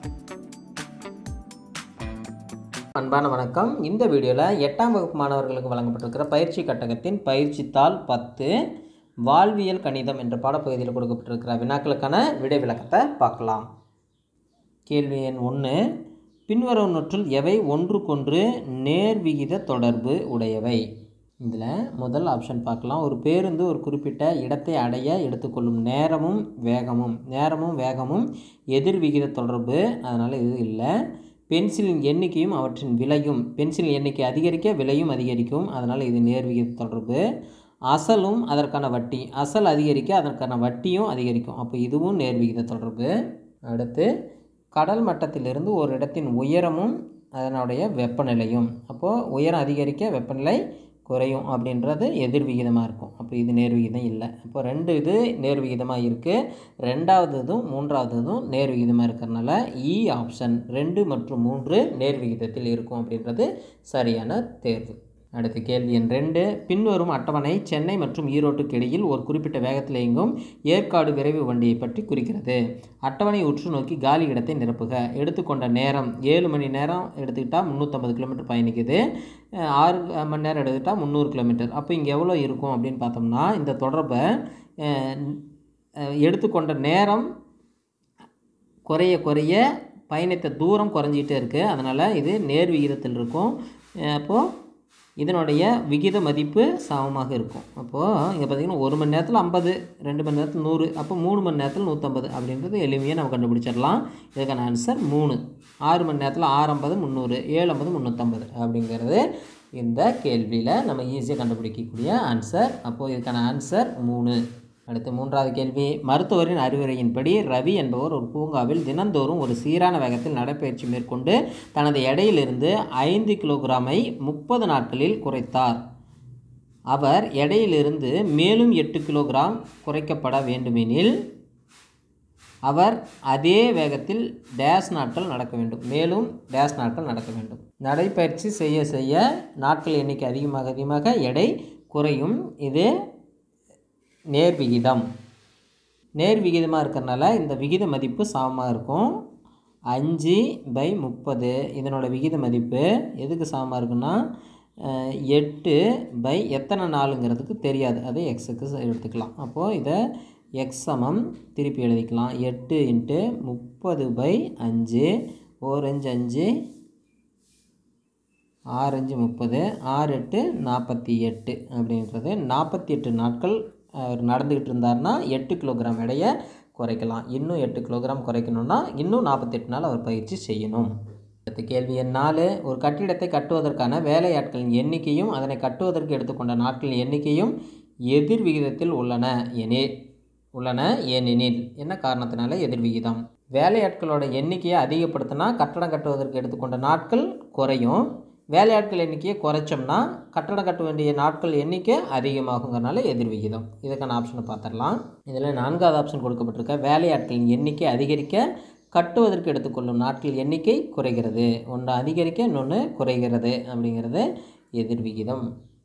அன்பான வணக்கம் இந்த வீடியோவில் எட்டாம் வகுப்பு மாணவர்களுக்கு வழங்கப்பட்டிருக்கிற பயிற்சி கட்டகத்தின் பயிற்சி தாள் பத்து வாழ்வியல் கணிதம் என்ற பாடப்பகுதியில் கொடுக்கப்பட்டிருக்கிற வினாக்களுக்கான விடை விளக்கத்தை பார்க்கலாம் கேள்வி எண் ஒன்று பின்வருவனற்றுள் எவை ஒன்றுக்கொன்று நேர்விகித தொடர்பு உடையவை இதில் முதல் ஆப்ஷன் பார்க்கலாம் ஒரு பேருந்து ஒரு குறிப்பிட்ட இடத்தை அடைய எடுத்துக்கொள்ளும் நேரமும் வேகமும் நேரமும் வேகமும் எதிர்விகித தொடர்பு அதனால் இது இல்லை பென்சிலின் எண்ணிக்கையும் அவற்றின் விலையும் பென்சில் எண்ணிக்கை அதிகரிக்க விலையும் அதிகரிக்கும் அதனால் இது நேர்விகித தொடர்பு அசலும் அதற்கான வட்டி அசல் அதிகரிக்க அதற்கான வட்டியும் அதிகரிக்கும் அப்போ இதுவும் நேர்விகித தொடர்பு அடுத்து கடல் மட்டத்திலிருந்து ஒரு இடத்தின் உயரமும் அதனுடைய வெப்பநிலையும் அப்போது உயரம் அதிகரிக்க வெப்பநிலை குறையும் அப்படின்றது எதிர்விகிதமாக இருக்கும் அப்போ இது நேர்விகிதம் இல்லை அப்போ ரெண்டு இது நேர்விகிதமாக இருக்குது ரெண்டாவது இதுவும் மூன்றாவது இதுவும் நேர்விகிதமாக இருக்கிறதுனால இ ஆப்ஷன் ரெண்டு மற்றும் மூன்று நேர்விகிதத்தில் இருக்கும் அப்படின்றது சரியான தேர்வு அடுத்த கேள்வி எண் ரெண்டு பின்வரும் அட்டவணை சென்னை மற்றும் ஈரோட்டுக்கு இடையில் ஒரு குறிப்பிட்ட வேகத்தில் இயங்கும் ஏற்காடு விரைவு வண்டியை பற்றி குறிக்கிறது அட்டவணை உற்று நோக்கி காலி இடத்தை நிரப்புக எடுத்துக்கொண்ட நேரம் ஏழு மணி நேரம் எடுத்துக்கிட்டால் முந்நூற்றம்பது கிலோமீட்டர் பயணிக்குது அஹ் ஆறு மணி நேரம் எடுத்துக்கிட்டால் முந்நூறு கிலோமீட்டர் அப்போ இங்கே எவ்வளோ இருக்கும் அப்படின்னு பார்த்தோம்னா இந்த தொடர்பை அஹ், அஹ், எடுத்துக்கொண்ட நேரம் குறைய குறைய பயணித்த தூரம் குறைஞ்சிக்கிட்டே இருக்குது அதனால் இது நேர் விகிதத்தில் இருக்கும் அப்போது இதனுடைய விகித மதிப்பு சமமாக இருக்கும் அப்போது இங்கே பார்த்தீங்கன்னா ஒரு மணி நேரத்தில் ஐம்பது ரெண்டு மணி நேரத்தில் நூறு அப்போ மூணு மணி நேரத்தில் நூற்றம்பது அப்படின்றது எளிமையாக நம்ம கண்டுபிடிச்சிடலாம் இதுக்கான ஆன்சர் மூணு ஆறு மணி நேரத்தில் ஆறு ஐம்பது முந்நூறு ஏழு ஐம்பது முந்நூற்றம்பது அப்படிங்கிறது இந்த கேள்வியில் நம்ம ஈஸியாக கண்டுபிடிக்கக்கூடிய ஆன்சர் அப்போது இதுக்கான ஆன்சர் மூணு அடுத்து மூன்றாவது கேள்வி மருத்துவரின் அறிவுரையின்படி ரவி என்பவர் ஒரு பூங்காவில் தினந்தோறும் ஒரு சீரான வேகத்தில் நடைப்பயிற்சி மேற்கொண்டு தனது எடையிலிருந்து ஐந்து கிலோகிராமை முப்பது நாட்களில் குறைத்தார் அவர் எடையிலிருந்து மேலும் எட்டு கிலோகிராம் குறைக்கப்பட வேண்டுமெனில் அவர் அதே வேகத்தில் டேஷ் நாட்கள் நடக்க வேண்டும் மேலும் டேஷ் நாட்கள் நடக்க வேண்டும் நடைப்பயிற்சி செய்ய செய்ய நாட்கள் எண்ணிக்கை அதிகமாக அதிகமாக எடை குறையும் இது நேர்விகிதம் நேர்விகிதமாக இருக்கிறனால இந்த விகித மதிப்பு சமமாக இருக்கும் அஞ்சு பை முப்பது இதனோட விகித மதிப்பு எதுக்கு சமமாக இருக்குன்னா அஹ், எட்டு பை எத்தனை நாளுங்கிறதுக்கு தெரியாது அது எக்ஸுக்கு எடுத்துக்கலாம் அப்போது இதை எக்ஸ் சமம் திருப்பி எழுதிக்கலாம் எட்டு இன்ட்டு முப்பது பை அஞ்சு ஓரஞ்சு அஞ்சு ஆறஞ்சு முப்பது ஆறு எட்டு நாற்பத்தி எட்டு அப்படின்றது நாற்பத்தி எட்டு நாட்கள் அவர் நடந்துக்கிட்டு இருந்தார்னா எட்டு கிலோகிராம் எடையை குறைக்கலாம் இன்னும் எட்டு கிலோகிராம் குறைக்கணும்னா இன்னும் நாற்பத்தெட்டு நாள் அவர் பயிற்சி செய்யணும் அடுத்த கேள்வி எண் நாலு ஒரு கட்டிடத்தை கட்டுவதற்கான வேலையாட்களின் எண்ணிக்கையும் அதனை கட்டுவதற்கு எடுத்துக்கொண்ட நாட்களின் எண்ணிக்கையும் எதிர் விகிதத்தில் உள்ளன எனில் உள்ளன ஏனெனில் என்ன காரணத்தினால எதிர் விகிதம் வேலையாட்களோட எண்ணிக்கையை அதிகப்படுத்தினா கட்டடம் கட்டுவதற்கு எடுத்துக்கொண்ட நாட்கள் குறையும் வேலையாட்கள் எண்ணிக்கையை குறைச்சோம்னா கட்டடம் கட்ட வேண்டிய நாட்கள் எண்ணிக்கை அதிகமாகுங்கிறனால எதிர் விகிதம் இதுக்கான ஆப்ஷனை பார்த்துடலாம் இதில் நான்காவது ஆப்ஷன் கொடுக்கப்பட்டிருக்க வேலையாட்களின் எண்ணிக்கை அதிகரிக்க கட்டுவதற்கு எடுத்துக்கொள்ளும் நாட்கள் எண்ணிக்கை குறைகிறது ஒன்று அதிகரிக்க இன்னொன்று குறைகிறது அப்படிங்கிறது எதிர் விகிதம்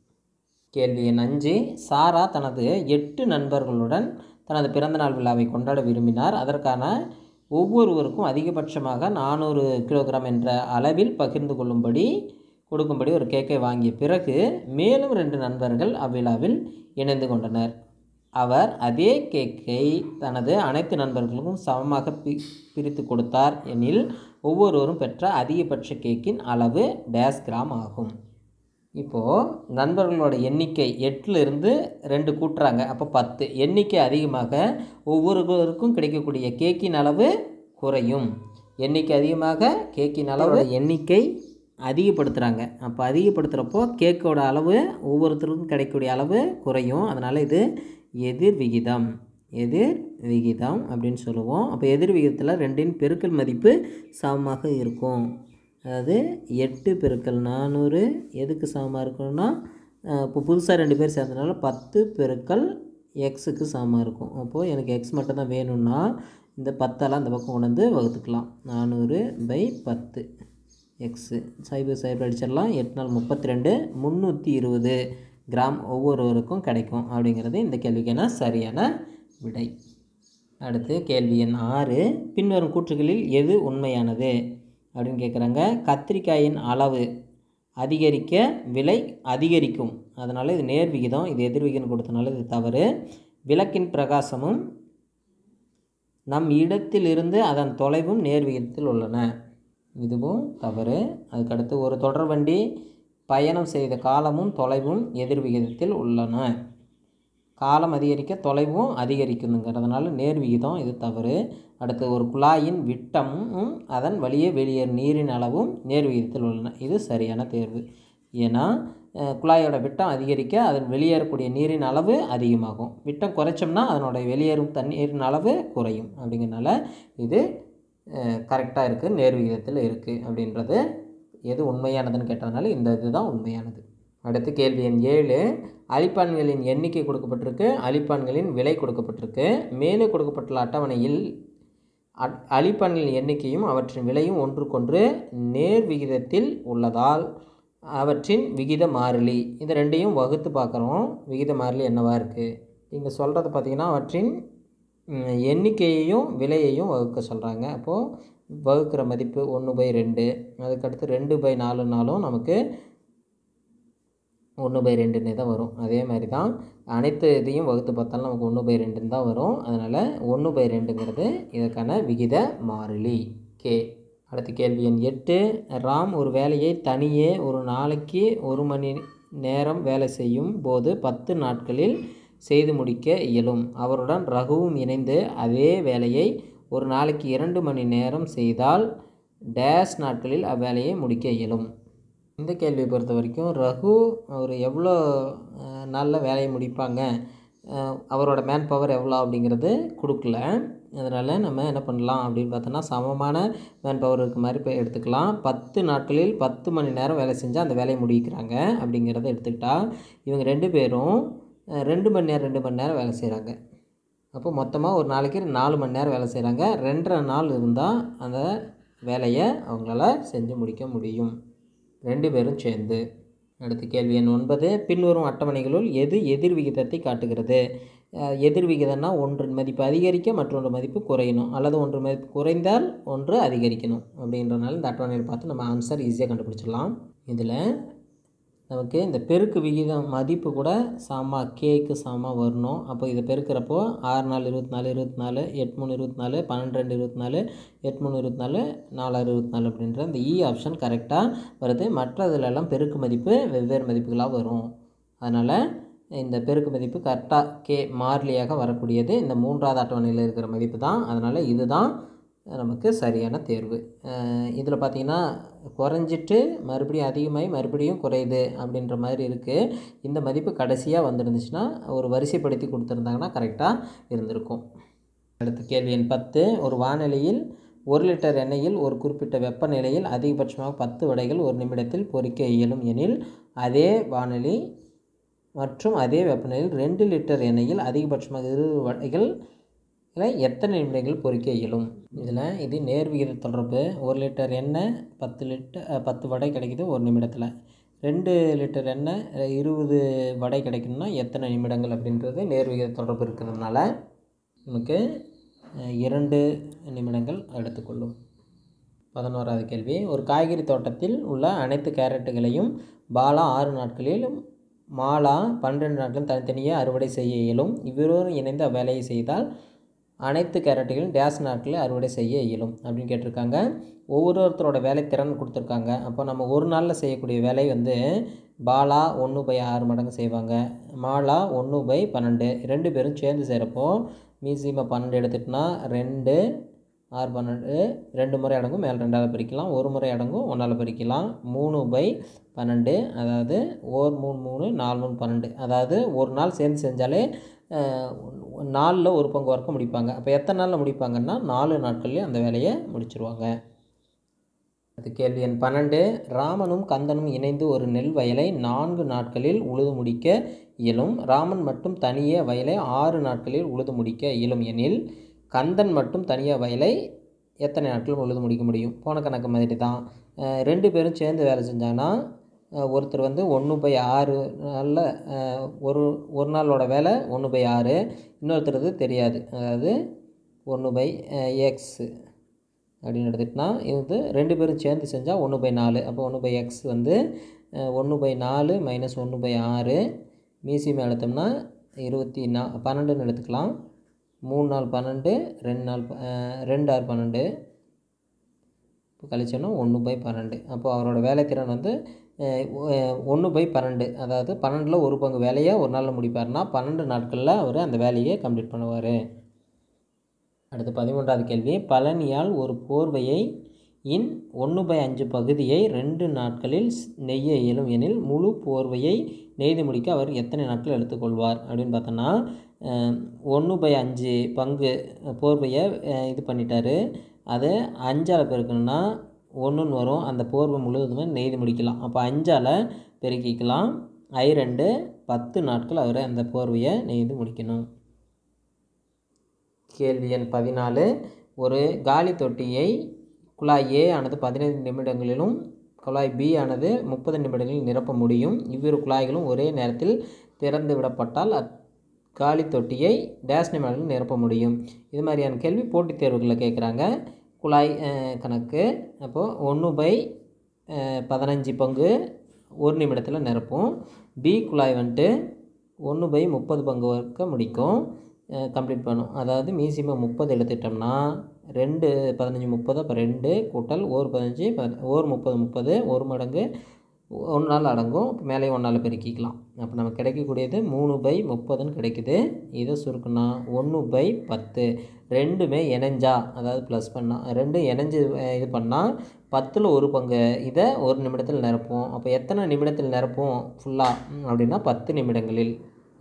கேள்வி எண் அஞ்சு சாரா தனது எட்டு நண்பர்களுடன் தனது பிறந்தநாள் விழாவை கொண்டாட விரும்பினார் அதற்கான ஒவ்வொருவருக்கும் அதிகபட்சமாக நானூறு கிலோகிராம் என்ற அளவில் பகிர்ந்து கொள்ளும்படி கொடுக்கும்படி ஒரு கேக்கை வாங்கிய பிறகு மேலும் ரெண்டு நண்பர்கள் அவ்விழாவில் இணைந்து கொண்டனர் அவர் அதே கேக்கை தனது அனைத்து நண்பர்களுக்கும் சமமாக பி பிரித்து கொடுத்தார் எனில் ஒவ்வொருவரும் பெற்ற அதிகபட்ச கேக்கின் அளவு டேஸ் கிராம் ஆகும் இப்போது நண்பர்களோட எண்ணிக்கை எட்டுலேருந்து ரெண்டு கூட்டுறாங்க அப்போ பத்து எண்ணிக்கை அதிகமாக ஒவ்வொருவருக்கும் கிடைக்கக்கூடிய கேக்கின் அளவு குறையும் எண்ணிக்கை அதிகமாக கேக்கின் அளவு எண்ணிக்கை அதிகப்படுத்துகிறாங்க அப்போ அதிகப்படுத்துகிறப்போ கேக்கோட அளவு ஒவ்வொருத்தருக்கும் கிடைக்கக்கூடிய அளவு குறையும் அதனால் இது எதிர் விகிதம் எதிர் விகிதம் அப்படின்னு சொல்லுவோம் அப்போ எதிர் விகிதத்தில் ரெண்டின் பெருக்கல் மதிப்பு சமமாக இருக்கும் அதாவது எட்டு பெருக்கல் நானூறு எதுக்கு சமமாக இருக்கணும்னா அஹ், இப்போ புதுசாக ரெண்டு பேர் சேர்ந்தனால பத்து பெருக்கல் எக்ஸுக்கு சமமாக இருக்கும் அப்போது எனக்கு எக்ஸ் மட்டும் தான் வேணும்னா இந்த பத்தெல்லாம் இந்த பக்கம் கொண்டு வந்து வகுத்துக்கலாம் நானூறு பை பத்து எக்ஸு சைபர் சைபர் அடிச்சிடலாம் எட்டு நாள் முப்பத்தி ரெண்டு முந்நூற்றி இருபது கிராம் ஒவ்வொருவருக்கும் கிடைக்கும் அப்படிங்கிறது இந்த கேள்விக்கான சரியான விடை அடுத்து கேள்வி எண் ஆறு பின்வரும் கூற்றுகளில் எது உண்மையானது அப்படின்னு கேட்குறாங்க கத்திரிக்காயின் அளவு அதிகரிக்க விலை அதிகரிக்கும் அதனால் இது நேர் விகிதம் இது எதிர் விகிதம் கொடுத்தனால இது தவறு விளக்கின் பிரகாசமும் நம் இடத்திலிருந்து அதன் தொலைவும் நேர் விகிதத்தில் உள்ளன இதுவும் தவறு அதுக்கடுத்து ஒரு தொடர்வண்டி பயணம் செய்த காலமும் தொலைவும் எதிர் விகிதத்தில் உள்ளன காலம் அதிகரிக்க தொலைவும் அதிகரிக்குதுங்கிறதுனால நேர் விகிதம் இது தவறு அடுத்து ஒரு குழாயின் விட்டமும் அதன் வழியே வெளியேறும் நீரின் அளவும் நேர் விகிதத்தில் உள்ளன இது சரியான தேர்வு ஏன்னா அஹ், குழாயோட விட்டம் அதிகரிக்க அதன் வெளியேறக்கூடிய நீரின் அளவு அதிகமாகும் விட்டம் குறைச்சோம்னா அதனோட வெளியேறும் தண்ணீரின் அளவு குறையும் அப்படிங்கிறனால இது கரெக்டாக இருக்குது நேர் விகிதத்தில் இருக்குது அப்படின்றது எது உண்மையானதுன்னு கேட்டதுனால இந்த இதுதான் உண்மையானது அடுத்து கேள்வி எண் ஏழு அழிப்பான்களின் எண்ணிக்கை கொடுக்கப்பட்டிருக்கு அழிப்பான்களின் விலை கொடுக்கப்பட்டிருக்கு மேலே கொடுக்கப்பட்டுள்ள அட்டவணையில் அட் அழிப்பான்களின் எண்ணிக்கையும் அவற்றின் விலையும் ஒன்றுக்கொன்று நேர் விகிதத்தில் உள்ளதால் அவற்றின் விகித மாறிலி இது ரெண்டையும் வகுத்து பார்க்குறோம் விகித மாறிலி என்னவா இருக்குது இங்கே சொல்கிறது பார்த்திங்கன்னா அவற்றின் ம், எண்ணிக்கையையும் விலையையும் வகுக்க சொல்கிறாங்க அப்போது வகுக்கிற மதிப்பு ஒன்று பை ரெண்டு அதுக்கடுத்து ரெண்டு பை நாலுனாலும் நமக்கு ஒன்று பை ரெண்டுன்னே தான் வரும் அதே மாதிரி தான் அனைத்து இதையும் வகுத்து பார்த்தாலும் நமக்கு ஒன்று பை ரெண்டுன்னு தான் வரும் அதனால் ஒன்று பை ரெண்டுங்கிறது இதற்கான விகித மாறிலி கே அடுத்த கேள்வி எண் எட்டு ராம் ஒரு வேலையை தனியே ஒரு நாளைக்கு ஒரு மணி நேரம் வேலை செய்யும் போது பத்து நாட்களில் செய்து முடிக்க இயலும் அவருடன் ரகுவும் இணைந்து அதே வேலையை ஒரு நாளைக்கு இரண்டு மணி நேரம் செய்தால் டேஷ் நாட்களில் அவ்வேலையை முடிக்க இயலும் இந்த கேள்வியை பொறுத்த வரைக்கும் ரகு அவர் எவ்வளோ அஹ், நாளில் வேலையை முடிப்பாங்க அஹ், அவரோட மேன் பவர் எவ்வளோ அப்படிங்கிறது கொடுக்கல அதனால் நம்ம என்ன பண்ணலாம் அப்படின்னு பார்த்தோன்னா சமமான மேன் பவர் இருக்க மாதிரி இப்போ எடுத்துக்கலாம் பத்து நாட்களில் பத்து மணி நேரம் வேலை செஞ்சால் அந்த வேலையை முடிக்கிறாங்க அப்படிங்கிறத எடுத்துக்கிட்டா இவங்க ரெண்டு பேரும் அஹ், ரெண்டு மணி நேரம் ரெண்டு மணி நேரம் வேலை செய்கிறாங்க அப்போ மொத்தமாக ஒரு நாளைக்கு நாலு மணி நேரம் வேலை செய்கிறாங்க ரெண்டரை நாள் இருந்தால் அந்த வேலையை அவங்களால செஞ்சு முடிக்க முடியும் ரெண்டு பேரும் சேர்ந்து அடுத்த கேள்வி எண் ஒன்பது பின்வரும் அட்டவணைகளுள் எது எதிர் விகிதத்தை காட்டுகிறது அஹ் எதிர் விகிதம்னா ஒன்றின் மதிப்பு அதிகரிக்க மற்றொன்று மதிப்பு குறையணும் அல்லது ஒன்று மதிப்பு குறைந்தால் ஒன்று அதிகரிக்கணும் அப்படின்றனால இந்த அட்டவணையில் பார்த்து நம்ம ஆன்சர் ஈஸியாக கண்டுபிடிச்சிடலாம் இதில் நமக்கு இந்த பெருக்கு விகிதம் மதிப்பு கூட சம கேக்கு சமமாக வரணும் அப்போ இதை பெருக்கிறப்போ ஆறு நாலு இருபத்தி நாலு இருபத்தி நாலு எட்டு மூணு இருபத்தி நாலு பன்னெண்டு ரெண்டு இருபத்தி நாலு எட்டு மூணு இருபத்தி நாலு நாலாறு இருபத்தி நாலு அப்படின்ற இந்த இ ஆப்ஷன் கரெக்டாக வருது மற்ற இதுலெல்லாம் பெருக்கு மதிப்பு வெவ்வேறு மதிப்புகளாக வரும் அதனால் இந்த பெருக்கு மதிப்பு கரெக்டாக கே மாறிலியாக வரக்கூடியது இந்த மூன்றாவது அட்டவணையில் இருக்கிற மதிப்பு தான் அதனால் இதுதான் நமக்கு சரியான தேர்வு இதில் பார்த்தீங்கன்னா குறைஞ்சிட்டு மறுபடியும் அதிகமாகி மறுபடியும் குறையுது அப்படின்ற மாதிரி இருக்குது இந்த மதிப்பு கடைசியாக வந்துருந்துச்சுன்னா ஒரு வரிசைப்படுத்தி கொடுத்துருந்தாங்கன்னா கரெக்டாக இருந்திருக்கும் அடுத்த கேள்வி எண் பத்து ஒரு வானிலையில் ஒரு லிட்டர் எண்ணெயில் ஒரு குறிப்பிட்ட வெப்பநிலையில் அதிகபட்சமாக பத்து வடைகள் ஒரு நிமிடத்தில் பொரிக்க இயலும் எனில் அதே வானிலை மற்றும் அதே வெப்பநிலையில் ரெண்டு லிட்டர் எண்ணெயில் அதிகபட்சமாக இருபது வடைகள் இதில் எத்தனை நிமிடங்கள் பொரிக்க இயலும் இதில் இது நேர் விகித தொடர்பு ஒரு லிட்டர் எண்ணெய் பத்து லிட்டர் அஹ், பத்து வடை கிடைக்குது ஒரு நிமிடத்தில் ரெண்டு லிட்டர் எண்ணெய் அஹ், இருபது வடை கிடைக்கணும்னா எத்தனை நிமிடங்கள் அப்படின்றது நேர் விகித தொடர்பு இருக்கிறதுனால நமக்கு அஹ், இரண்டு நிமிடங்கள் எடுத்துக்கொள்ளும் பதினோராவது கேள்வி ஒரு காய்கறி தோட்டத்தில் உள்ள அனைத்து கேரட்டுகளையும் பாலா ஆறு நாட்களிலும் மாலா பன்னிரெண்டு நாட்களும் தனித்தனியே அறுவடை செய்ய இயலும் இவ்விருவரும் இணைந்து அவ்வேலையை செய்தால் அனைத்து கேரட்டுகளும் டேஸ் நாட்களில் அறுவடை செய்ய இயலும் அப்படின்னு கேட்டிருக்காங்க ஒவ்வொருத்தரோட வேலை திறன் கொடுத்துருக்காங்க அப்போ நம்ம ஒரு நாளில் செய்யக்கூடிய வேலை வந்து பாலா ஒன்று பை ஆறு மடங்கு செய்வாங்க மாலா ஒன்று பை பன்னெண்டு ரெண்டு பேரும் சேர்ந்து செய்கிறப்போ மீசியமாக பன்னெண்டு எடுத்துட்டோன்னா ரெண்டு ஆறு பன்னெண்டு ரெண்டு முறை அடங்கும் மேல் ரெண்டாவது பிரிக்கலாம் ஒரு முறை அடங்கும் ஒன்றால் பிரிக்கலாம் மூணு பை பன்னெண்டு அதாவது ஓர் மூணு மூணு நாலு மூணு பன்னெண்டு அதாவது ஒரு நாள் சேர்ந்து செஞ்சாலே நாலில் ஒரு பங்கு ஒர்க்கை முடிப்பாங்க அப்போ எத்தனை நாளில் முடிப்பாங்கன்னா நாலு நாட்கள்லேயே அந்த வேலையை முடிச்சிருவாங்க அது கேள்வி எண் பன்னெண்டு ராமனும் கந்தனும் இணைந்து ஒரு நெல் வயலை நான்கு நாட்களில் உழுது முடிக்க இயலும் ராமன் மட்டும் தனியே வயலை ஆறு நாட்களில் உழுது முடிக்க இயலும் எனில் கந்தன் மட்டும் தனியாக வயலை எத்தனை நாட்கள் உழுது முடிக்க முடியும் போன கணக்கு மாதிரி தான் அஹ் ரெண்டு பேரும் சேர்ந்து வேலை செஞ்சாங்கன்னா அஹ் ஒருத்தர் வந்து ஒன்று பை ஆறு நாளில் ஒரு ஒரு நாளோட வேலை ஒன்று பை ஆறு இன்னொருத்தருக்கு தெரியாது அதாவது ஒன்று பை எக்ஸு அப்படின்னு எடுத்துக்கிட்டோம்னா இது வந்து ரெண்டு பேரும் சேர்ந்து செஞ்சால் ஒன்று பை நாலு அப்போ ஒன்று பை எக்ஸ் வந்து ஒன்று பை நாலு மைனஸ் ஒன்று பை ஆறு மீசியம் எடுத்தோம்னா இருபத்தி நா பன்னெண்டுன்னு எடுத்துக்கலாம் மூணு நாள் பன்னெண்டு ரெண்டு நாள் ப- அஹ், ரெண்டு ஆறு பன்னெண்டு இப்போ கழிச்சோன்னா ஒன்று பை பன்னெண்டு அப்போ அவரோட வேலைத்திறன் வந்து ஒன்று பை பன்னெண்டு அதாவது பன்னெண்டில் ஒரு பங்கு வேலையை ஒரு நாளில் முடிப்பார்னா பன்னெண்டு நாட்களில் அவர் அந்த வேலையை கம்ப்ளீட் பண்ணுவார் அடுத்து பதிமூன்றாவது கேள்வி பழனியால் ஒரு போர்வையை இன் ஒன்று பை அஞ்சு பகுதியை ரெண்டு நாட்களில் ஸ்- நெய்ய இயலும் எனில் முழு போர்வையை நெய்து முடிக்க அவர் எத்தனை நாட்கள் எடுத்துக்கொள்வார் அப்படின்னு பார்த்தோன்னா ஒன்று பை அஞ்சு பங்கு போர்வையை அஹ், இது பண்ணிட்டாரு அது அஞ்சால் பெருக்கணும்னா ஒன்றுன்னு வரும் அந்த போர்வை முழுவதுமே நெய்து முடிக்கலாம் அப்போ அஞ்சால் பெருக்கிக்கலாம் ஐ ரெண்டு பத்து நாட்கள் அவர் அந்த போர்வையை நெய்து முடிக்கணும் கேள்வி எண் பதினாலு ஒரு காலி தொட்டியை குழாய் ஏ ஆனது பதினைந்து நிமிடங்களிலும் குழாய் பி ஆனது முப்பது நிமிடங்களில் நிரப்ப முடியும் இவ்விரு குழாய்களும் ஒரே நேரத்தில் திறந்து விடப்பட்டால் அத் காலி தொட்டியை டேஷ் நிமிடங்களில் நிரப்ப முடியும் இது மாதிரியான கேள்வி போட்டித் தேர்வுகளில் கேட்குறாங்க குழாய் அஹ், கணக்கு அப்போது ஒன்று பை பதினஞ்சு பங்கு ஒரு நிமிடத்தில் நிரப்பும் பி குழாய் வந்துட்டு ஒன்று பை முப்பது பங்கு வரைக்கும் முடிக்கும் கம்ப்ளீட் பண்ணும் அதாவது மீசிமம் முப்பது எடுத்துட்டோம்னா ரெண்டு பதினஞ்சு முப்பது அப்போ ரெண்டு கூட்டல் ஓர் பதினஞ்சு ப- ஓர் முப்பது முப்பது ஒரு மடங்கு ஒன்று நாள் அடங்கும் இப்போ மேலே ஒன்றால் பெருக்கிக்கலாம் அப்போ நமக்கு கிடைக்கக்கூடியது மூணு பை முப்பதுன்னு கிடைக்குது இதை சுருக்குனா ஒன்று பை பத்து ரெண்டுமே இணைஞ்சா அதாவது ப்ளஸ் பண்ணால் ரெண்டும் இணைஞ்சு அஹ், இது பண்ணால் பத்தில் ஒரு பங்கு இதை ஒரு நிமிடத்தில் நிரப்பும் அப்போ எத்தனை நிமிடத்தில் நிரப்பும் ஃபுல்லாக அப்படின்னா பத்து நிமிடங்களில்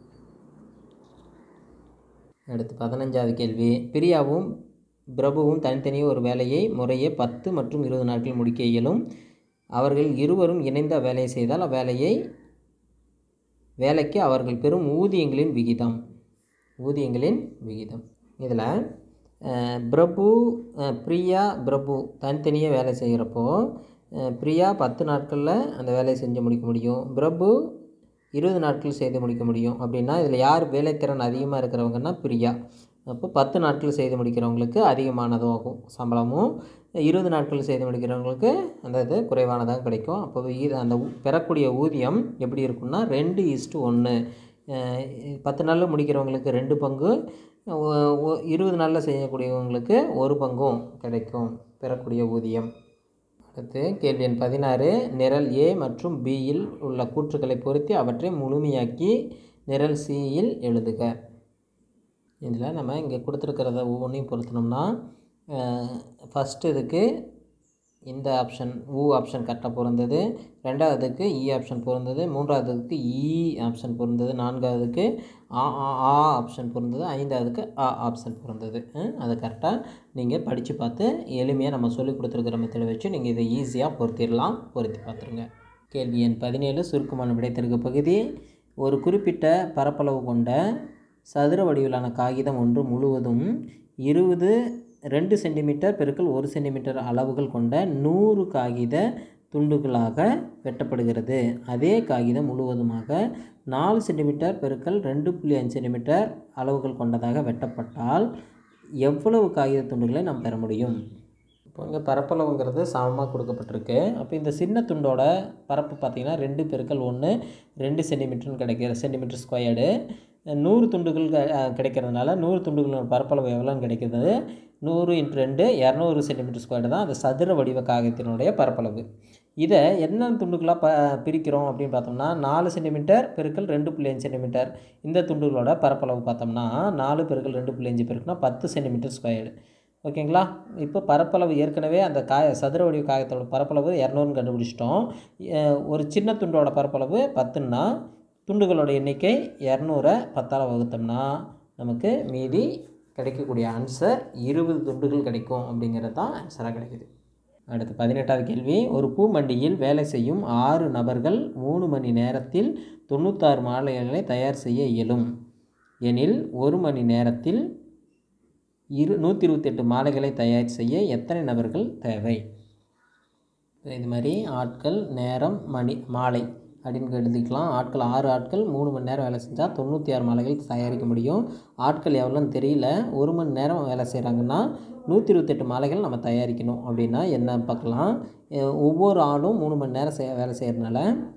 அடுத்து பதினஞ்சாவது கேள்வி பிரியாவும் பிரபுவும் தனித்தனியே ஒரு வேலையை முறையே பத்து மற்றும் இருபது நாட்கள் முடிக்க இயலும் அவர்கள் இருவரும் இணைந்த வேலையை செய்தால் அவ்வேலையை வேலைக்கு அவர்கள் பெறும் ஊதியங்களின் விகிதம் ஊதியங்களின் விகிதம் இதில் பிரபு அஹ், பிரியா பிரபு தனித்தனியே வேலை செய்கிறப்போ அஹ், பிரியா பத்து நாட்களில் அந்த வேலையை செஞ்சு முடிக்க முடியும் பிரபு இருபது நாட்கள் செய்து முடிக்க முடியும் அப்படின்னா இதில் யார் வேலைத்திறன் அதிகமாக இருக்கிறவங்கன்னா பிரியா அப்போ பத்து நாட்கள் செய்து முடிக்கிறவங்களுக்கு அதிகமானதாகும் சம்பளமும் இருபது நாட்கள் செய்து முடிக்கிறவங்களுக்கு அந்த இது குறைவானதாக கிடைக்கும் அப்போ இது அந்த ஊ- பெறக்கூடிய ஊதியம் எப்படி இருக்கும்னா ரெண்டு இஸ்டு ஒன்று பத்து நாளில் முடிக்கிறவங்களுக்கு ரெண்டு பங்கு ஒ- ஒ- இருபது நாளில் செய்யக்கூடியவங்களுக்கு ஒரு பங்கும் கிடைக்கும் பெறக்கூடிய ஊதியம் அடுத்து கேள்வி எண் பதினாறு நிரல் ஏ மற்றும் பியில் உள்ள கூற்றுக்களை பொருத்தி அவற்றை முழுமையாக்கி நிரல் சியில் எழுதுக இதில் நம்ம இங்கே கொடுத்துருக்கிறத ஒவ்வொன்றையும் பொருத்தினோம்னா ஃபஸ்ட்டு இதுக்கு இந்த ஆப்ஷன் ஊ ஆப்ஷன் கரெக்டாக பொருந்தது ரெண்டாவதுக்கு இ ஆப்ஷன் பொருந்தது மூன்றாவதுக்கு இ ஆப்ஷன் பொருந்தது நான்காவதுக்கு ஆ ஆ ஆ ஆப்ஷன் பொருந்தது ஐந்தாவதுக்கு ஆ ஆப்ஷன் பொருந்தது ம், அதை கரெக்டாக நீங்கள் படித்து பார்த்து எளிமையாக நம்ம சொல்லி கொடுத்துருக்கிற மெத்தடை வச்சு நீங்கள் இதை ஈஸியாக பொருத்திடலாம் பொருத்தி பார்த்துருங்க கேள்வி எண் பதினேழு சுருக்கமான விடைத்திருக்க பகுதி ஒரு குறிப்பிட்ட பரப்பளவு கொண்ட சதுர வடிவிலான காகிதம் ஒன்று முழுவதும் இருபது ரெண்டு சென்டிமீட்டர் பெருக்கல் ஒரு சென்டிமீட்டர் அளவுகள் கொண்ட நூறு காகித துண்டுகளாக வெட்டப்படுகிறது அதே காகிதம் முழுவதுமாக நாலு சென்டிமீட்டர் பெருக்கல் ரெண்டு புள்ளி அஞ்சு சென்டிமீட்டர் அளவுகள் கொண்டதாக வெட்டப்பட்டால் எவ்வளவு காகித துண்டுகளை நாம் பெற முடியும் இப்போ இங்கே பரப்பளவுங்கிறது சமமாக கொடுக்கப்பட்டிருக்கு அப்போ இந்த சின்ன துண்டோட பரப்பு பார்த்திங்கன்னா ரெண்டு பெருக்கல் ஒன்று ரெண்டு சென்டிமீட்டர்னு கிடைக்கிற சென்டிமீட்டர் ஸ்கொயர்டு நூறு துண்டுகள் க- அஹ் கிடைக்கிறதுனால நூறு துண்டுகளோட பரப்பளவு எவ்வளோன்னு கிடைக்கிறது நூறு இன்ட்டு ரெண்டு இரநூறு சென்டிமீட்டர் ஸ்கொயர்டு தான் அது சதுர வடிவ காகிதத்தினுடைய பரப்பளவு இதை என்ன துண்டுகளாக ப பிரிக்கிறோம் அப்படின்னு பார்த்தோம்னா நாலு சென்டிமீட்டர் பெருக்கல் ரெண்டு புள்ளி அஞ்சு சென்டிமீட்டர் இந்த துண்டுகளோட பரப்பளவு பார்த்தோம்னா நாலு பெருக்கல் ரெண்டு புள்ளி அஞ்சு பெருக்குனா பத்து சென்டிமீட்டர் ஸ்கொயர்டு ஓகேங்களா இப்போ பரப்பளவு ஏற்கனவே அந்த காய சதுர வடிவ காயத்தோட பரப்பளவு இரநூறுன்னு கண்டுபிடிச்சிட்டோம் அஹ் ஒரு சின்ன துண்டோட பரப்பளவு பத்துன்னா துண்டுகளோட எண்ணிக்கை இரநூறை பத்தால் வகுத்தோம்னா நமக்கு மீதி கிடைக்கக்கூடிய ஆன்சர் இருபது துண்டுகள் கிடைக்கும் அப்படிங்கிறது தான் ஆன்சராக கிடைக்குது அடுத்து பதினெட்டாவது கேள்வி ஒரு பூ மண்டியில் வேலை செய்யும் ஆறு நபர்கள் மூணு மணி நேரத்தில் தொண்ணூத்தாறு மாலைகளை தயார் செய்ய இயலும் எனில் ஒரு மணி நேரத்தில் இரு நூற்றி இருபத்தெட்டு மாலைகளை தயார் செய்ய எத்தனை நபர்கள் தேவை இது மாதிரி ஆட்கள் நேரம் மணி மாலை அப்படின்னு எழுதிக்கலாம் ஆட்கள் ஆறு ஆட்கள் மூணு மணி நேரம் வேலை செஞ்சால் தொண்ணூற்றி ஆறு மாலைகள் தயாரிக்க முடியும் ஆட்கள் எவ்வளோன்னு தெரியல ஒரு மணி நேரம் வேலை செய்கிறாங்கன்னா நூற்றி இருபத்தெட்டு மாலைகள் நம்ம தயாரிக்கணும் அப்படின்னா என்ன பார்க்கலாம் அஹ் ஒவ்வொரு ஆளும் மூணு மணி நேரம் செய் வேலை செய்கிறதுனால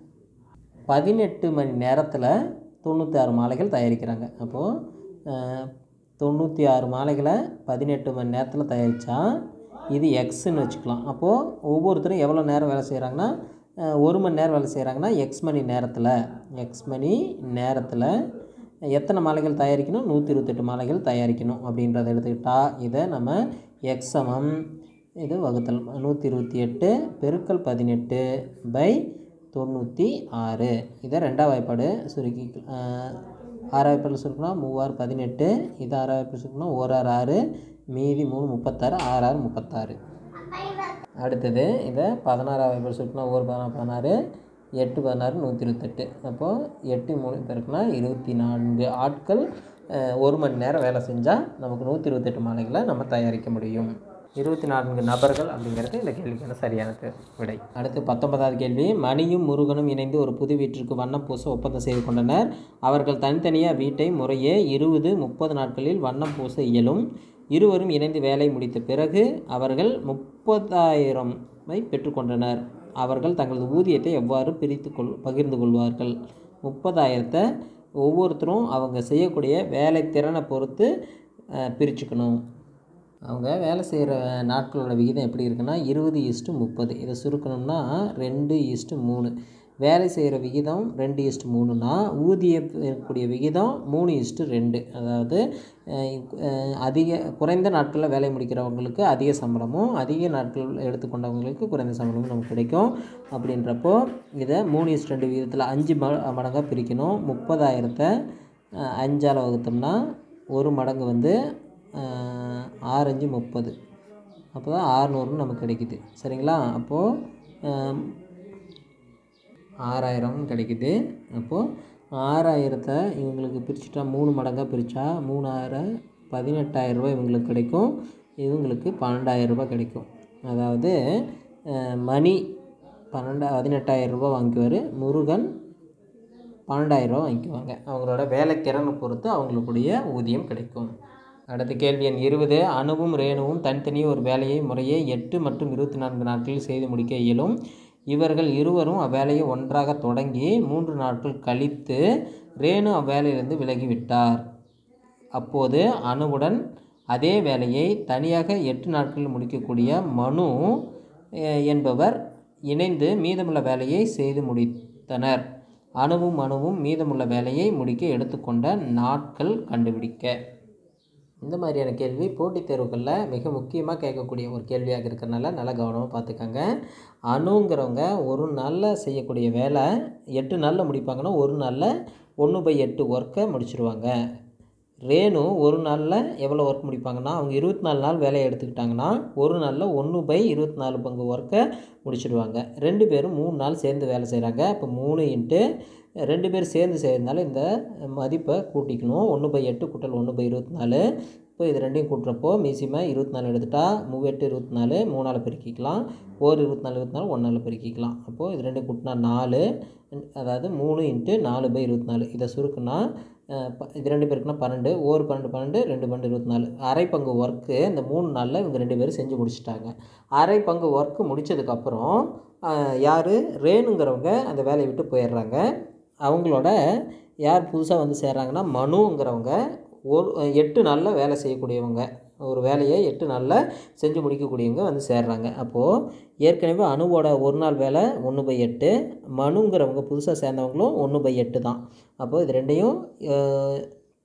பதினெட்டு மணி நேரத்தில் தொண்ணூற்றி ஆறு மாலைகள் தயாரிக்கிறாங்க அப்போது தொண்ணூற்றி ஆறு மாலைகளை பதினெட்டு மணி நேரத்தில் தயாரித்தா இது எக்ஸ்ன்னு வச்சுக்கலாம் அப்போது ஒவ்வொருத்தரும் எவ்வளோ நேரம் வேலை செய்கிறாங்கன்னா அஹ், ஒரு மணி நேரம் வேலை செய்கிறாங்கன்னா எக்ஸ் மணி நேரத்தில் எக்ஸ் மணி நேரத்தில் எத்தனை மாலைகள் தயாரிக்கணும் நூற்றி இருபத்தெட்டு மாலைகள் தயாரிக்கணும் அப்படின்றத எடுத்துக்கிட்டால் இதை நம்ம எக்ஸ் சமம் இது வகுத்தல் நூற்றி இருபத்தி எட்டு பெருக்கல் பதினெட்டு பை தொண்ணூற்றி ஆறு இதை ரெண்டாம் வாய்ப்பாடு சுருக்கி ஆஹ், ஆறாம் வாய்ப்பாடு சுருக்கணும் மூவாறு பதினெட்டு இது ஆறாம் வாய்ப்பாடு சுருக்கணும் ஓராறு ஆறு மீதி மூணு முப்பத்தாறு ஆறாறு முப்பத்தாறு அடுத்தது இதை பதினாறாம் வாய்ப்பாடு சுருக்கணும் ஒரு பதினாறு பதினாறு எட்டு பதினாறு நூற்றி இருபத்தெட்டு அப்போது எட்டு மூணு பேருக்குனா இருபத்தி நான்கு ஆட்கள் அஹ், ஒரு மணி நேரம் வேலை செஞ்சால் நமக்கு நூற்றி இருபத்தெட்டு மாலைகளை நம்ம தயாரிக்க முடியும் இருபத்தி நான்கு நபர்கள் அப்படிங்கிறது இந்த கேள்விக்கான சரியானது விடை அடுத்து பத்தொன்பதாவது கேள்வி மணியும் முருகனும் இணைந்து ஒரு புது வீட்டிற்கு வண்ணம் பூச ஒப்பந்தம் செய்து கொண்டனர் அவர்கள் தனித்தனியாக வீட்டை முறையே இருபது முப்பது நாட்களில் வண்ணம் பூச இயலும் இருவரும் இணைந்து வேலை முடித்த பிறகு அவர்கள் முப்பதாயிரமை பெற்றுக்கொண்டனர் அவர்கள் தங்களது ஊதியத்தை எவ்வாறு பிரித்து கொள் பகிர்ந்து கொள்வார்கள் முப்பதாயிரத்தை ஒவ்வொருத்தரும் அவங்க செய்யக்கூடிய வேலை திறனை பொறுத்து அஹ், பிரிச்சுக்கணும் அவங்க வேலை செய்கிற நாட்களோட விகிதம் எப்படி இருக்குன்னா இருபது ஈஸ்ட்டு முப்பது இதை சுருக்கணும்னா ரெண்டு ஈஸ்ட்டு மூணு வேலை செய்கிற விகிதம் ரெண்டு ஈஸ்ட்டு மூணுனா ஊதியம் இருக்கக்கூடிய விகிதம் மூணு ஈஸ்ட்டு ரெண்டு அதாவது அஹ், அஹ், அதிக குறைந்த நாட்களில் வேலை முடிக்கிறவங்களுக்கு அதிக சம்பளமும் அதிக நாட்கள் எடுத்துக்கொண்டவங்களுக்கு குறைந்த சம்பளமும் நமக்கு கிடைக்கும் அப்படின்றப்போ இதை மூணு ஈஸ்ட் ரெண்டு விகிதத்தில் அஞ்சு ம மடங்காக பிரிக்கணும் முப்பதாயிரத்தை அஹ், அஞ்சால் வகுத்தோம்னா ஒரு மடங்கு வந்து அஹ், ஆறு அஞ்சு முப்பது அப்போ தான் ஆறுநூறுன்னு நமக்கு கிடைக்குது சரிங்களா அப்போது ஆறாயிரம் கிடைக்குது அப்போது ஆறாயிரத்தை இவங்களுக்கு பிரிச்சுட்டா மூணு மடங்காக பிரித்தா மூணாயிரம் பதினெட்டாயிரம் ரூபாய் இவங்களுக்கு கிடைக்கும் இவங்களுக்கு பன்னெண்டாயிரம் ரூபாய் கிடைக்கும் அதாவது அஹ், மணி பன்னெண்டா பதினெட்டாயிரம் ரூபாய் வாங்கிக்குவார் முருகன் பன்னெண்டாயிரம் ரூபா வாங்கிக்குவாங்க அவங்களோட வேலை திறனை பொறுத்து அவங்களுடைய ஊதியம் கிடைக்கும் அடுத்த கேள்வி எண் இருபது அணுவும் ரேணுவும் தனித்தனியே ஒரு வேலையை முறையே எட்டு மற்றும் இருபத்தி நான்கு நாட்களில் செய்து முடிக்க இயலும் இவர்கள் இருவரும் அவ்வேலையை ஒன்றாக தொடங்கி மூன்று நாட்கள் கழித்து ரேணு அவ்வேலையிலிருந்து விலகிவிட்டார் அப்போது அணுவுடன் அதே வேலையை தனியாக எட்டு நாட்களில் முடிக்கக்கூடிய மனு அஹ், என்பவர் இணைந்து மீதமுள்ள வேலையை செய்து முடித்தனர் அணுவும் அணுவும் மீதமுள்ள வேலையை முடிக்க எடுத்துக்கொண்ட நாட்கள் கண்டுபிடிக்க இந்த மாதிரியான கேள்வி போட்டித் தேர்வுகளில் மிக முக்கியமாக கேட்கக்கூடிய ஒரு கேள்வியாக இருக்கிறனால நல்லா கவனமாக பார்த்துக்கங்க அணுங்கிறவங்க ஒரு நாளில் செய்யக்கூடிய வேலை எட்டு நாளில் முடிப்பாங்கன்னா ஒரு நாளில் ஒன்று பை எட்டு ஒர்க்கை முடிச்சிருவாங்க ரேணு ஒரு நாளில் எவ்வளோ ஒர்க் முடிப்பாங்கன்னா அவங்க இருபத்தி நாலு நாள் வேலையை எடுத்துக்கிட்டாங்கன்னா ஒரு நாளில் ஒன்று பை இருபத்தி நாலு பங்கு ஒர்க்கை முடிச்சிடுவாங்க ரெண்டு பேரும் மூணு நாள் சேர்ந்து வேலை செய்கிறாங்க இப்போ மூணு இன்ட்டு ரெண்டு பேர் சேர்ந்து செய்கிறதுனால இந்த மதிப்பை கூட்டிக்கணும் ஒன்று பை எட்டு கூட்டல் ஒன்று பை இருபத்தி நாலு இப்போ இது ரெண்டையும் கூட்டுறப்போ மீசியமாக இருபத்தி நாலு எடுத்துட்டா மூவெட்டு இருபத்தி நாலு மூணால் பெருக்கிக்கலாம் ஓர் இருபத்தி நாலு இருபத்தி நாலு ஒன்றால் பெருக்கிக்கலாம் அப்போது இது ரெண்டையும் கூட்டினா நாலு அதாவது மூணு இன்ட்டு நாலு பை இருபத்தி நாலு இதை சுருக்குனா அஹ், ப- இது ரெண்டு பேருக்குன்னா பன்னெண்டு ஒரு பன்னெண்டு பன்னெண்டு ரெண்டு பன்னெண்டு இருபத்தி நாலு அரை பங்கு ஒர்க்கு இந்த மூணு நாளில் இவங்க ரெண்டு பேரும் செஞ்சு முடிச்சிட்டாங்க அரை பங்கு ஒர்க்கு முடித்ததுக்கப்புறம் யார் ரேணுங்கிறவங்க அந்த வேலையை விட்டு போயிடுறாங்க அவங்களோட யார் புதுசாக வந்து சேர்றாங்கன்னா மனுங்கிறவங்க ஒரு எட்டு நாளில் வேலை செய்யக்கூடியவங்க ஒரு வேலையை எட்டு நாளில் செஞ்சு முடிக்கக்கூடியவங்க வந்து சேர்றாங்க அப்போது ஏற்கனவே அணுவோட ஒரு நாள் வேலை ஒன்று பை எட்டு மனுங்கிறவங்க புதுசாக சேர்ந்தவங்களும் ஒன்று பை எட்டு தான் அப்போது இது ரெண்டையும் அஹ்,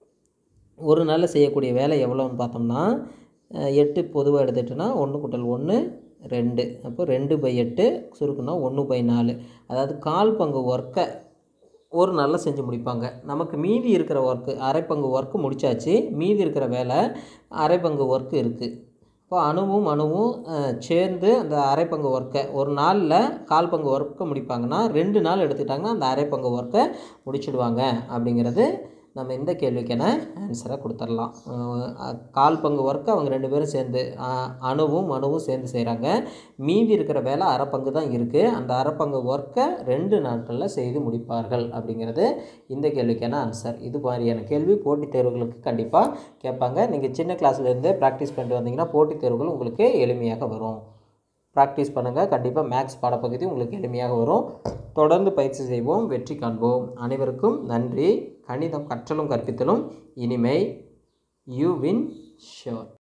ஒரு நாளில் செய்யக்கூடிய வேலை எவ்வளோன்னு பார்த்தோம்னா அஹ், எட்டு பொதுவாக எடுத்துட்டோன்னா ஒன்று கூட்டல் ஒன்று ரெண்டு அப்போ ரெண்டு பை எட்டு சுருக்குன்னா ஒன்று பை நாலு அதாவது கால் பங்கு ஒர்க்கை ஒரு நாளில் செஞ்சு முடிப்பாங்க நமக்கு மீதி இருக்கிற ஒர்க்கு அரை பங்கு ஒர்க்கு முடிச்சாச்சு மீதி இருக்கிற வேலை அரை பங்கு ஒர்க்கு இருக்குது இப்போ அணுவும் அணுவும் அஹ், சேர்ந்து அந்த அரை பங்கு ஒர்க்கை ஒரு நாளில் கால் பங்கு ஒர்க்கை முடிப்பாங்கன்னா ரெண்டு நாள் எடுத்துக்கிட்டாங்கன்னா அந்த அரை பங்கு ஒர்க்கை முடிச்சிடுவாங்க அப்படிங்கிறது நம்ம இந்த கேள்விக்கான ஆன்சரை கொடுத்துடலாம் அஹ் கால் பங்கு ஒர்க்கு அவங்க ரெண்டு பேரும் சேர்ந்து அஹ் அணுவும் மனுவும் சேர்ந்து செய்கிறாங்க மீதி இருக்கிற வேலை அரை பங்கு தான் இருக்குது அந்த அரை பங்கு ஒர்க்கை ரெண்டு நாட்களில் செய்து முடிப்பார்கள் அப்படிங்கிறது இந்த கேள்விக்கான ஆன்சர் இது மாதிரியான கேள்வி போட்டித் தேர்வுகளுக்கு கண்டிப்பாக கேட்பாங்க நீங்கள் சின்ன கிளாஸ்லேருந்தே ப்ராக்டிஸ் பண்ணிட்டு வந்தீங்கன்னா போட்டித் தேர்வுகள் உங்களுக்கு எளிமையாக வரும் ப்ராக்டிஸ் பண்ணுங்கள் கண்டிப்பாக மேக்ஸ் பாடப்பகுதி உங்களுக்கு எளிமையாக வரும் தொடர்ந்து பயிற்சி செய்வோம் வெற்றி காண்போம் அனைவருக்கும் நன்றி கணிதம் கற்றலும் கற்பித்தலும் இனிமை யூ வின் ஷோர்